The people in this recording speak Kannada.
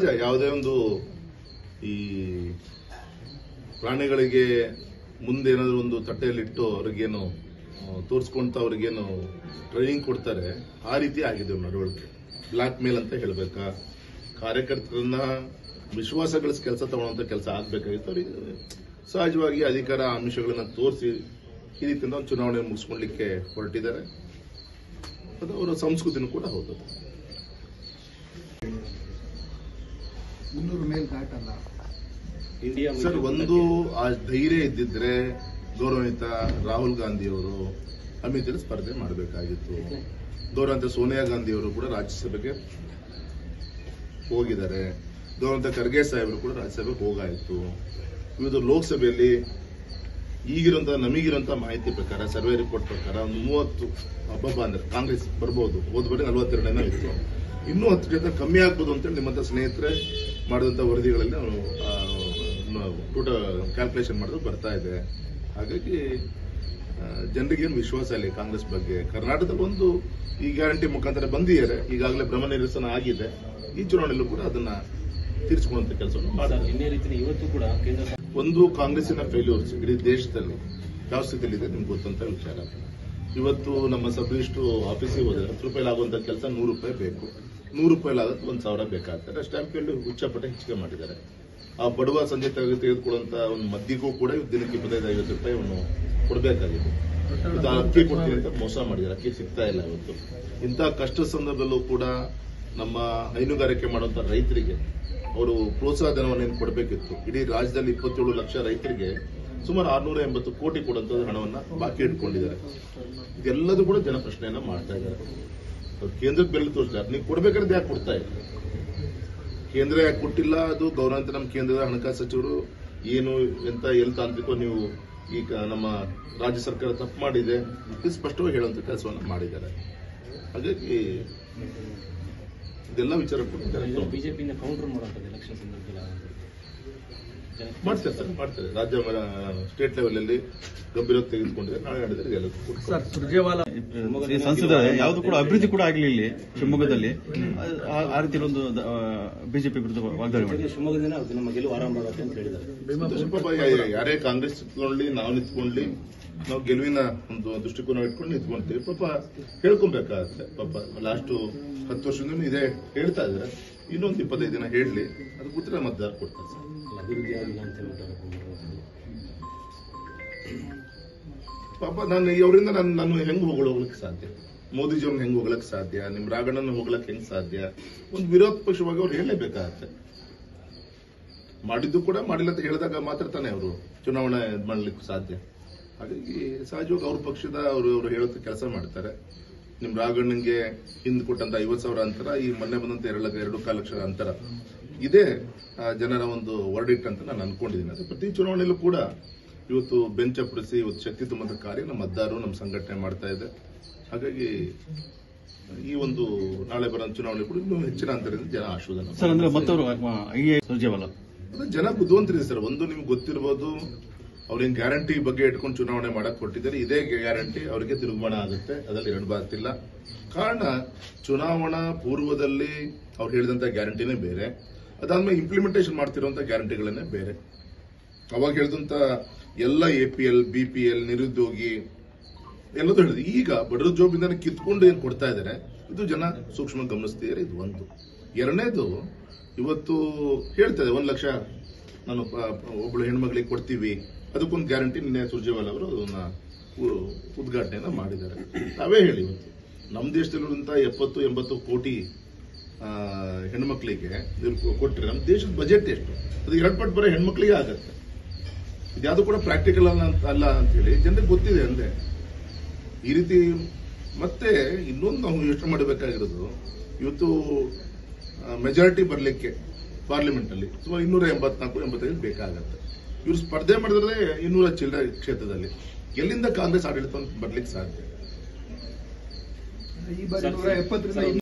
ಸಹಜ ಯಾವುದೇ ಒಂದು ಈ ಪ್ರಾಣಿಗಳಿಗೆ ಮುಂದೆ ಏನಾದ್ರು ಒಂದು ತಟ್ಟೆಯಲ್ಲಿಟ್ಟು ಅವ್ರಿಗೇನು ತೋರಿಸ್ಕೊಂತ ಅವ್ರಿಗೇನು ಟ್ರೈನಿಂಗ್ ಕೊಡ್ತಾರೆ ಆ ರೀತಿ ಆಗಿದೆ ಅವ್ರ ನಡವಳಿಕೆ ಬ್ಲಾಕ್ ಮೇಲ್ ಅಂತ ಹೇಳ್ಬೇಕಾ ಕಾರ್ಯಕರ್ತರನ್ನ ವಿಶ್ವಾಸ ಗಳಿಸಿ ಕೆಲಸ ತಗೊಳ್ಳೋಂಥ ಕೆಲಸ ಆಗ್ಬೇಕಾಗಿತ್ತು ಅವ್ರಿಗೆ ಸಹಜವಾಗಿ ಅಧಿಕಾರ ಅಂಶಗಳನ್ನ ತೋರಿಸಿ ಈ ರೀತಿಯಿಂದ ಒಂದು ಚುನಾವಣೆ ಮುಗಿಸ್ಕೊಳ್ಲಿಕ್ಕೆ ಹೊರಟಿದ್ದಾರೆ ಅದು ಅವರ ಸಂಸ್ಕೃತಿನೂ ಕೂಡ ಹೌದು ಮುನ್ನೂರು ಮೇಲ್ ದಾಟಲ್ಲ ಇಂಡಿಯಾ ಸರ್ ಒಂದು ಆ ಧೈರ್ಯ ಇದ್ದಿದ್ರೆ ಗೌರವಿತ ರಾಹುಲ್ ಗಾಂಧಿ ಅವರು ಅಮಿತಲ್ಲಿ ಸ್ಪರ್ಧೆ ಮಾಡಬೇಕಾಗಿತ್ತು ಗೌರವಿತ ಸೋನಿಯಾ ಗಾಂಧಿ ಅವರು ಕೂಡ ರಾಜ್ಯಸಭೆಗೆ ಹೋಗಿದ್ದಾರೆ ಗೌರವಿತ ಖರ್ಗೆ ಸಾಹೇಬರು ಕೂಡ ರಾಜ್ಯಸಭೆಗೆ ಹೋಗಾಯಿತು ಇವತ್ತು ಲೋಕಸಭೆಯಲ್ಲಿ ಈಗಿರುವಂತ ನಮಗಿರುವಂತ ಮಾಹಿತಿ ಪ್ರಕಾರ ಸರ್ವೆ ರಿಪೋರ್ಟ್ ಪ್ರಕಾರ ಒಂದು ಮೂವತ್ತು ಹಬ್ಬ ಅಂದ್ರೆ ಕಾಂಗ್ರೆಸ್ ಬರ್ಬೋದು ಹೋದ ಬರೀ ನಲವತ್ತೆರಡನೇ ಇತ್ತು ಇನ್ನೂ ಹತ್ತು ಜೊತೆ ಕಮ್ಮಿ ಆಗ್ಬೋದು ಅಂತೇಳಿ ನಿಮ್ಮಂತ ಸ್ನೇಹಿತರೆ ಮಾಡಿದಂತ ವರದಿಗಳಲ್ಲಿ ನಾವು ಟೋಟಲ್ ಕ್ಯಾಲ್ಕುಲೇಷನ್ ಮಾಡಿದ್ರು ಬರ್ತಾ ಇದೆ ಹಾಗಾಗಿ ಆ, ಜನರಿಗೇನು ವಿಶ್ವಾಸ ಇಲ್ಲ ಈ ಕಾಂಗ್ರೆಸ್ ಬಗ್ಗೆ ಕರ್ನಾಟಕದಲ್ಲಿ ಒಂದು ಈ ಗ್ಯಾರಂಟಿ ಮುಖಾಂತರ ಬಂದಿದ್ದಾರೆ ಈಗಾಗಲೇ ಭ್ರಮ ನಿರಸನ ಆಗಿದೆ ಈ ಚುನಾವಣೆಯಲ್ಲೂ ಕೂಡ ಅದನ್ನ ತೀರಿಸಿಕೊಳ್ಳುವಂತ ಕೆಲಸವನ್ನು ಸರ್ ಮಾಡ್ತಾರೆ ನಿನ್ನೆ ರೀತಿ ಇವತ್ತು ಕೂಡ ಕೇಂದ್ರ ಸರ್ಕಾರ ಒಂದು ಕಾಂಗ್ರೆಸ್ಸಿನ ಫೇಲ್ಯೂರ್ಸ್ ಇಡೀ ದೇಶದಲ್ಲಿ ಯಾವ ಸ್ಥಿತಿಯಲ್ಲಿದೆ ನಿಮ್ಗೆ ಗೊತ್ತಂತ ವಿಚಾರ ಇವತ್ತು ನಮ್ಮ ಸಬ್ ರಿಜಿಸ್ಟ್ರು ಆಫೀಸಿಗೆ ಹೋದ್ರೆ ಹತ್ತು ರೂಪಾಯಿ ಆಗುವಂತ ಕೆಲಸ ನೂರು ರೂಪಾಯಿ ಬೇಕು ನೂರು ರೂಪಾಯಿ ಆಗುತ್ತೆ ಒಂದ್ ಸಾವಿರ ಬೇಕಾಗ್ತದೆ ಸ್ಟ್ಯಾಂಪ್ ಫೀಲ್ಡ್ ಉಚ್ಚಪಟ್ಟ ಹೆಚ್ಚಿಗೆ ಮಾಡಿದ್ದಾರೆ ಆ ಬಡವ ಸಂಜೆ ತೆಗೆದು ತೆಗೆದುಕೊಳ್ಳುವಂತ ಒಂದು ಮದ್ದಿಗೂ ಕೂಡ ಇವತ್ತು ದಿನಕ್ಕೆ ಇಪ್ಪತ್ತೈದು ಐವತ್ತು ರೂಪಾಯಿ ಅವನು ಕೊಡಬೇಕಾಗಿದೆ ಇವತ್ತು ಆ ಅಕ್ಕಿ ಕೊಡ್ತೀನಿ ಅಂತ ಮೋಸ ಮಾಡಿದ್ದಾರೆ ಅಕ್ಕಿ ಸಿಗ್ತಾ ಇಲ್ಲ ಇವತ್ತು ಇಂಥ ಕಷ್ಟ ಸಂದರ್ಭದಲ್ಲೂ ಕೂಡ ನಮ್ಮ ಹೈನುಗಾರಿಕೆ ಮಾಡುವಂತ ರೈತರಿಗೆ ಅವರು ಪ್ರೋತ್ಸಾಹ ಧನವನ್ನು ಏನು ಕೊಡಬೇಕಿತ್ತು ಇಡೀ ರಾಜ್ಯದಲ್ಲಿ ಇಪ್ಪತ್ತೇಳು ಲಕ್ಷ ರೈತರಿಗೆ ಸುಮಾರು ಆರ್ನೂರ ಎಂಬತ್ತು ಕೋಟಿ ಕೊಡುವಂತ ಹಣವನ್ನ ಬಾಕಿ ಇಟ್ಕೊಂಡಿದ್ದಾರೆ ಇದೆಲ್ಲದೂ ಕೂಡ ಜನ ಪ್ರಶ್ನೆಯನ್ನ ಮಾಡ್ತಾ ಇದ್ದಾರೆ ಅವ್ರು ಕೇಂದ್ರಕ್ಕೆ ಬೆಲೆ ತೋರಿಸ್ತಾರೆ ನೀವು ಕೊಡ್ಬೇಕಾದ್ರೆ ಯಾಕೆ ಕೊಡ್ತಾ ಇಲ್ಲ ಕೇಂದ್ರ ಯಾಕೆ ಕೊಟ್ಟಿಲ್ಲ ಅದು ಗೌರವಾಂತ ನಮ್ಮ ಕೇಂದ್ರದ ಹಣಕಾಸು ಸಚಿವರು ಏನು ಎಂತ ಎಲ್ಲಿ ತಾಂತ್ರಿಕೋ ನೀವು ಈಗ ನಮ್ಮ ರಾಜ್ಯ ಸರ್ಕಾರ ತಪ್ಪು ಮಾಡಿದೆ ಇದು ಸ್ಪಷ್ಟವಾಗಿ ಹೇಳುವಂತ ಕೆಲಸವನ್ನು ಮಾಡಿದ್ದಾರೆ ಹಾಗಾಗಿ ಇದೆಲ್ಲ ವಿಚಾರ ಕೊಟ್ಟಿದ್ದಾರೆ ಬಿಜೆಪಿಯಿಂದ ಕೌಂಟರ್ ಮಾಡುವಂಥದ್ದು ಎಲೆಕ್ಷನ್ ಸಂದರ್ಭದಲ್ಲಿ ಆಗುವಂಥದ್ದು. ಜನ- ಮಾಡ್ತಾರೆ ಸರ್ ಮಾಡ್ತಾರೆ ರಾಜ್ಯ ಸ್ಟೇಟ್ ಲೆವೆಲ್ ಅಲ್ಲಿ ಗಂಭೀರ ತೆಗೆದುಕೊಂಡಿದ್ದಾರೆ ನಾಳೆ ನಡೆದರೆ ಎಲ್ಲದಕ್ಕೂ ಕೊಡ್ತಾರೆ. ಸರ್ ಸುರ್ಜೇವಾಲಾ ಈ ಸಂಸದ ಯಾವುದು ಕೂಡ ಅಭಿವೃದ್ಧಿ ಕೂಡ ಆಗಲಿಲ್ಲ ಇಲ್ಲಿ ಶಿವಮೊಗ್ಗದಲ್ಲಿ ಆ- ಆ ರೀತಿ ಒಂದು ಬಿಜೆಪಿ ವಿರುದ್ಧ ವಾಗ್ದಾಳಿ ಮಾಡಿ ಜೊತೆಗೆ ಶಿವಮೊಗ್ಗದಿಂದ ಅದು ನಮ್ಮ ಗೆಲುವು ಆರಂಭ ಆಗುತ್ತೆ ಅಂತ ಹೇಳಿದ್ದಾರೆ ಸಂತೋಷ ಪಾಪ ಯಾ- ಯಾರೇ ಕಾಂಗ್ರೆಸ್ ನಿಂತ್ಕೊಳ್ಳಿ ನಾವು ನಿಂತ್ಕೊಳ್ಳಿ ನಾವು ಗೆಲುವಿನ ಒಂದು ದೃಷ್ಟಿಕೋನ ಇಟ್ಕೊಂಡು ನಿಂತ್ಕೊಂತೀವಿ ಪಾಪ ಹೇಳ್ಕೊಬೇಕಾಗತ್ತೆ ಪಾಪ ಲಾಸ್ಟ್ ಹತ್ತು ವರ್ಷದಿಂದ ಇದೇ ಹೇಳ್ತಾ ಇದ್ದಾರೆ ಇನ್ನೊಂದು ಇಪ್ಪತ್ತೈದು ದಿನ ಹೇಳಲಿ ಅದು ಉತ್ತರ ಮತದಾರ ಕೊಡ್ತಾರೆ ಸರ್ ಅಭಿವೃದ್ಧಿ ಆಗಿಲ್ಲ ಅಂತ ಹೇಳ್ಬಿಟ್ಟು ಪಾಪ ನಾನು ಅವರಿಂದ ನಾನು ನಾನು ಹೆಂಗ್ ಹೊಗಳೋಗ್ಲಿಕ್ಕೆ ಸಾಧ್ಯ ಮೋದಿಜಿ ಅವ್ರನ್ನ ಹೆಂಗ್ ಹೋಗ್ಲಕ್ ಸಾಧ್ಯ ನಿಮ್ ರಾಘಣ್ಣನ ಹೋಗ್ಲಕ್ ಹೆಂಗ್ ಸಾಧ್ಯ ಒಂದು ವಿರೋಧ ಪಕ್ಷವಾಗಿ ಅವ್ರು ಹೇಳಲೇಬೇಕಾಗತ್ತೆ ಮಾಡಿದ್ದು ಕೂಡ ಮಾಡಿಲ್ಲ ಅಂತ ಹೇಳಿದಾಗ ಮಾತ್ರ ತಾನೇ ಅವರು ಚುನಾವಣೆ ಇದ್ ಮಾಡ್ಲಿಕ್ಕೆ ಸಾಧ್ಯ ಹಾಗಾಗಿ ಸಹಜವಾಗಿ ಅವ್ರ ಪಕ್ಷದ ಅವರು ಅವರು ಹೇಳೋದು ಕೆಲಸ ಮಾಡ್ತಾರೆ ನಿಮ್ ರಾಘಣ್ಣಂಗೆ ಹಿಂದ್ ಕೊಟ್ಟಂತ ಐವತ್ ಸಾವಿರ ಅಂತರ ಈ ಮೊನ್ನೆ ಬಂದಂತ ಎರಡು ಲಕ್ಷ ಎರಡು ಕಾಲು ಲಕ್ಷ ಅಂತರ ಇದೇ ಆ, ಜನರ ಒಂದು ವರ್ಡಿಟ್ ಅಂತ ನಾನು ಅನ್ಕೊಂಡಿದ್ದೀನಿ ಅದು ಪ್ರತಿ ಚುನಾವಣೆಯಲ್ಲೂ ಕೂಡ ಇವತ್ತು ಬೆಂಚ್ ಅಪ್ಪಡಿಸಿ ಇವತ್ತು ಶಕ್ತಿ ತುಂಬಂತ ಕಾರ್ಯ ನಮ್ಮ ಮತದಾರರು ನಮ್ಮ ಸಂಘಟನೆ ಮಾಡ್ತಾ ಇದೆ ಹಾಗಾಗಿ ಈ ಒಂದು ನಾಳೆ ಬರೋ ಚುನಾವಣೆ ಕೂಡ ಇನ್ನೂ ಹೆಚ್ಚಿನ ಅಂತರದಿಂದ ಜನ ಆಶೀರ್ವಾದ ಸರ್ ಅಂದ್ರೆ ಮತ್ತವರು ಐ ಎ ಸುರ್ಜೇವಾಲ ಅದು ಜನ ಬುದ್ಧಿವಂತರಿದೆ ಸರ್ ಒಂದು ನಿಮ್ಗೆ ಗೊತ್ತಿರ್ಬೋದು ಅವ್ರೇನ್ ಗ್ಯಾರಂಟಿ ಬಗ್ಗೆ ಇಟ್ಕೊಂಡು ಚುನಾವಣೆ ಮಾಡಕ್ ಕೊಟ್ಟಿದ್ದಾರೆ ಇದೇ ಗ್ಯಾರಂಟಿ ಅವರಿಗೆ ತಿರುಗುಮಾಣ ಆಗುತ್ತೆ ಅದ್ರಲ್ಲಿ ಎರಡು ಮಾತಿಲ್ಲ ಕಾರಣ ಚುನಾವಣಾ ಪೂರ್ವದಲ್ಲಿ ಅವ್ರು ಹೇಳಿದಂತ ಗ್ಯಾರಂಟಿನೇ ಬೇರೆ ಅದಾದ್ಮೇಲೆ ಇಂಪ್ಲಿಮೆಂಟೇಷನ್ ಮಾಡ್ತಿರುವಂತ ಗ್ಯಾರಂಟಿಗಳನ್ನೇ ಬೇರೆ ಅವಾಗ ಹೇಳಿದಂತ ಎಲ್ಲ A P L B P L ನಿರುದ್ಯೋಗಿ ಎಲ್ಲದೂ ಹೇಳಿದ್ರು ಈಗ ಬಡರ ಜೋಬಿಂದ ಕಿತ್ಕೊಂಡು ಏನ್ ಕೊಡ್ತಾ ಇದ್ದಾರೆ ಇದು ಜನ ಸೂಕ್ಷ್ಮ ಗಮನಿಸ್ತಿದ್ದಾರೆ ಇದು ಒಂದು ಎರಡನೇದು ಇವತ್ತು ಹೇಳ್ತದೆ ಒಂದ್ ಲಕ್ಷ ನಾನು ಪ- ಪ- ಒಬ್ಳು ಹೆಣ್ಮಗಳಿಗೆ ಕೊಡ್ತೀವಿ ಅದಕ್ಕೊಂದು ಗ್ಯಾರಂಟಿ ನಿನ್ನೆ ಸುರ್ಜೇವಾಲ ಅವರು ಅದನ್ನ ಉ- ಉದ್ಘಾಟನೆಯನ್ನ ಮಾಡಿದ್ದಾರೆ ತಾವೇ ಹೇಳಿ ಇವತ್ತು ನಮ್ಮ ದೇಶದಲ್ಲಿರುವಂತ ಎಪ್ಪತ್ತು ಎಂಬತ್ತು ಕೋಟಿ ಆ, ಹೆಣ್ಮಕ್ಳಿಗೆ ಇವ್ರು ಕೊಟ್ರೆ ನಮ್ಮ ದೇಶದ ಬಜೆಟ್ ಎಷ್ಟು ಅದು ಎರಡು ಪಟ್ಟು ಬರೋ ಹೆಣ್ಮಕ್ಳಿಗೆ ಆಗತ್ತೆ ಇದ್ಯಾವುದು ಕೂಡ ಪ್ರಾಕ್ಟಿಕಲ್ ಅಲ್ಲ ಅಂತ ಅಲ್ಲ ಅಂತ ಹೇಳಿ ಜನರಿಗೆ ಗೊತ್ತಿದೆ ಅಂದೆ ಈ ರೀತಿ ಮತ್ತೆ ಇನ್ನೊಂದು ನಾವು ಯೋಚನೆ ಮಾಡಬೇಕಾಗಿರೋದು ಇವತ್ತು ಮೆಜಾರಿಟಿ ಬರಲಿಕ್ಕೆ ಪಾರ್ಲಿಮೆಂಟ್ ಅಲ್ಲಿ ಸುಮಾರು ಇನ್ನೂರ ಎಂಬತ್ನಾಲ್ಕು ಎಂಬತ್ತೈದು ಬೇಕಾಗತ್ತೆ ಇವ್ರು ಸ್ಪರ್ಧೆ ಮಾಡಿದ್ರೆ ಇನ್ನೂರ ಚಿಲ್ಲರೆ ಕ್ಷೇತ್ರದಲ್ಲಿ ಎಲ್ಲಿಂದ ಕಾಂಗ್ರೆಸ್ ಆಡಳಿತ ಬರ್ಲಿಕ್ಕೆ ಸಾಧ್ಯ ಈ ಬಾರಿ ನೂರ ಎಪ್ಪತ್ತರಿಂದ